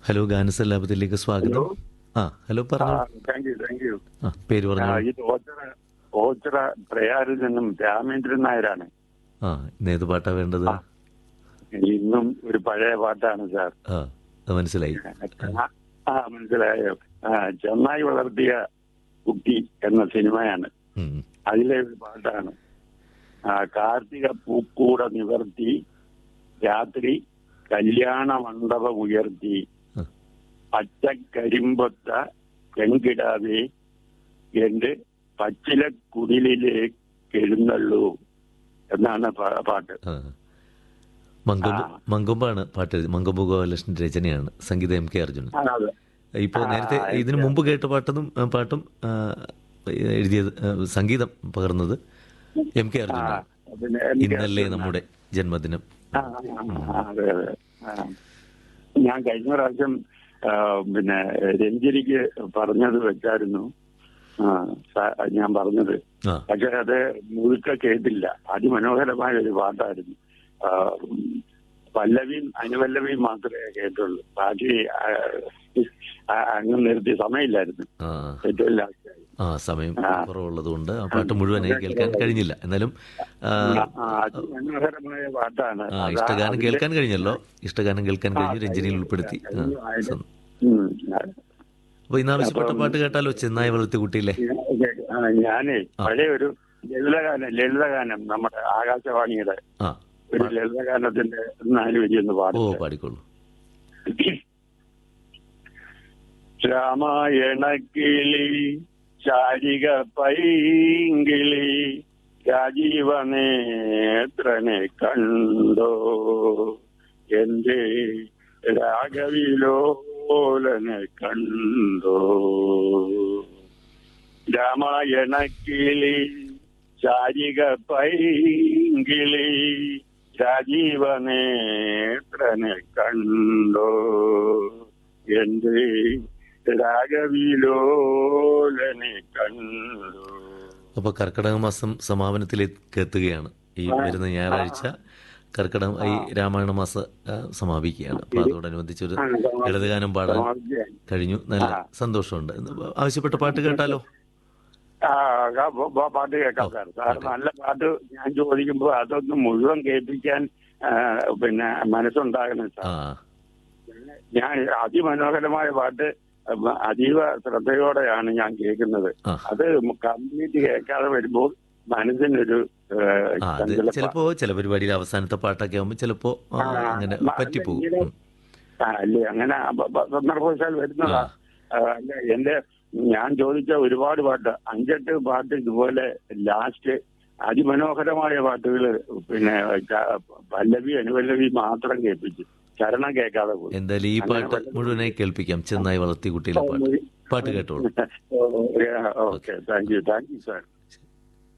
Hello ഗാനസ് ലാഭത്തിലേക്ക് സ്വാഗതം ആ hello പറഞ്ഞു താങ്ക് യു താങ്ക് യു ആ പേര് പറഞ്ഞു ഇത് ഓച്ചിറ ഓച്ചിറ പ്രയാറിൽ നിന്നും രാമേന്ദ്രൻ നായരാണ് ആ ഇന്ന് ഏത് പാട്ടാ വേണ്ടത് ഇന്നും ഒരു പഴയ പാട്ടാണ് സാർ ആ അത് മനസ്സിലായി ആ മനസ്സിലായോ ആ ചെന്നായി വളർത്തിയ കുട്ടി എന്ന സിനിമയാണ് ഉം. അതിലെ ഒരു പാട്ടാണ് ആ കാർത്തിക പൂക്കൂട നിവർത്തി രാത്രി കല്യാണ മണ്ഡപം ഉയർത്തി ആ. പച്ചക്കരിമ്പൊത്ത പെൺകിടാവേ എന്റെ പച്ചില കുടിലേക്ക് എഴുന്നള്ളൂ എന്നാണ് പാ- പാട്ട് ആ മങ്കൊമ്പ് ആ. മങ്കൊമ്പാണ് പാട്ട് എഴുതി മങ്കൊമ്പ് ഗോപാലകൃഷ്ണന്റെ രചനയാണ് സംഗീതം എം കെ അർജുനൻ ആ, അതെ ഇപ്പോൾ ആ, നേരത്തെ ഇതിനു മുമ്പ് കേട്ട പാട്ടതും ആ, പാട്ടും ആ, എഴുതിയത് ആ, സംഗീതം പകർന്നത് എം കെ ആ, അർജുനൻ പിന്നെ എനിക്ക് ഇന്നല്ലേ നമ്മുടെ ജന്മദിനം ആ, ആ, ആ, അതെ അതെ ആ. ഞാൻ കഴിഞ്ഞ പ്രാവശ്യം ആ, പിന്നെ രഞ്ജനിക്ക് പറഞ്ഞത് വെച്ചായിരുന്നു ആ, സ- ഞാൻ പറഞ്ഞത് ആ പക്ഷെ അത് മുഴുക്ക കേട്ടില്ല അതിമനോഹരമായ ഒരു പാട്ടായിരുന്നു ആ, ഉം, പല്ലവിയും അനുപല്ലവിയും മാത്രമേ കേട്ടുള്ളൂ ബാക്കി ആ, ആ, അങ്ങ് നിർത്തി സമയമില്ലായിരുന്നു ആ ഏറ്റവും ലാസ്റ്റായി ആ സമയം ആ. കുറവുള്ളത് കൊണ്ട് ആ പാട്ട് മുഴുവനായി കേൾക്കാൻ കഴിഞ്ഞില്ല എന്നാലും ആ, ആ, അതിമനോഹരമായ പാട്ടാണ് ആ അതാ ഇഷ്ടഗാനം അതിന്റെ- കേൾക്കാൻ കഴിഞ്ഞല്ലോ ഇഷ്ടഗാനം കേൾക്കാൻ കഴിഞ്ഞു രഞ്ജനിയിൽ ഉൾപ്പെടുത്തി ആ, സം- ഉം. അപ്പൊ ഇന്ന് ആവശ്യപ്പെട്ട പാട്ട് കേട്ടാലോ ചെന്നായി വളർത്തി കുട്ടിയിലെ ആ, ഞാനേ പഴയ ഒരു ലളിതഗാനം ലളിതഗാനം നമ്മുടെ ആകാശവാണിയുടെ ആ ഒരു ലളിതഗാനത്തിന്റെ നാല് വരി ഒന്ന് ഓ പാടും പാടിക്കോളൂ രാമായണക്കിളി ചാരിക പൈങ്കിളി രാജീവനേത്രനെ കണ്ടോ എന്റെ രാഘവിലോലനെ കണ്ടോ രാമായണക്കിളി ചാരിക പൈങ്കിളി രാജീവനേത്രനെ കണ്ടോ എന്റെ രാഗവിലോലനെ കണ്ടു അപ്പൊ കർക്കിടക മാസം സമാപനത്തിലേക്ക് എത്തുകയാണ് ഈ വരുന്ന ഞായറാഴ്ച കർക്കിടക ഈ രാമായണ മാസം ആ, സമാപിക്കുകയാണ് അപ്പൊ അതോടനുബന്ധിച്ച് ഒരു ലളിതഗാനം പാടാൻ കഴിഞ്ഞു നല്ല സന്തോഷമുണ്ട് ആവശ്യപ്പെട്ട പാട്ട് കേട്ടാലോ ആ, ആ, ബ- ബ- പാട്ട് കേൾക്കാം സാർ സാർ നല്ല പാട്ട് ഞാൻ ചോദിക്കുമ്പോ അതൊന്ന് മുഴുവൻ കേൾപ്പിക്കാൻ ആ, പിന്നെ മനസ്സുണ്ടാകണം ആ സാർ ഞാൻ അതിമനോഹരമായ പാട്ട് ഉം, അതീവ ശ്രദ്ധയോടെയാണ് ഞാൻ കേൾക്കുന്നത് ആ. അത് കംപ്ലീറ്റ് കേൾക്കാതെ വരുമ്പോൾ മനസ്സിനൊരു ആ അത് ചഞ്ചലപ്പ- ചിലപ്പോ ചില പരിപാടിയിൽ അവസാനത്തെ പാട്ടൊക്കെ ആകുമ്പോൾ ചിലപ്പോ ആ, ആ, അങ്ങനെ മ- പറ്റിപ്പോകും ഇങ്ങനെ ഉം. ആ, അല്ലേ അങ്ങനെ ബ- ബ- സന്ദർഭവശാൽ വരുന്നതാ ആ, അല്ല, എന്റെ ഞാൻ ചോദിച്ച ഒരുപാട് പാട്ട് അഞ്ചെട്ട് പാട്ട് ഇതുപോലെ ലാസ്റ്റ് അതിമനോഹരമായ പാട്ടുകൾ പിന്നെ ച- പല്ലവി അനുപല്ലവി മാത്രം കേൾപ്പിച്ചു ചരണം കേൾക്കാതെ പോയി എന്തായാലും ഈ പാട്ട് മുഴുവനായി കേൾപ്പിക്കാം ചെന്നായി വളർത്തി കുട്ടിയിലെ പാട്ട് പാട്ട് കേട്ടോളൂ okay thank you thank you sir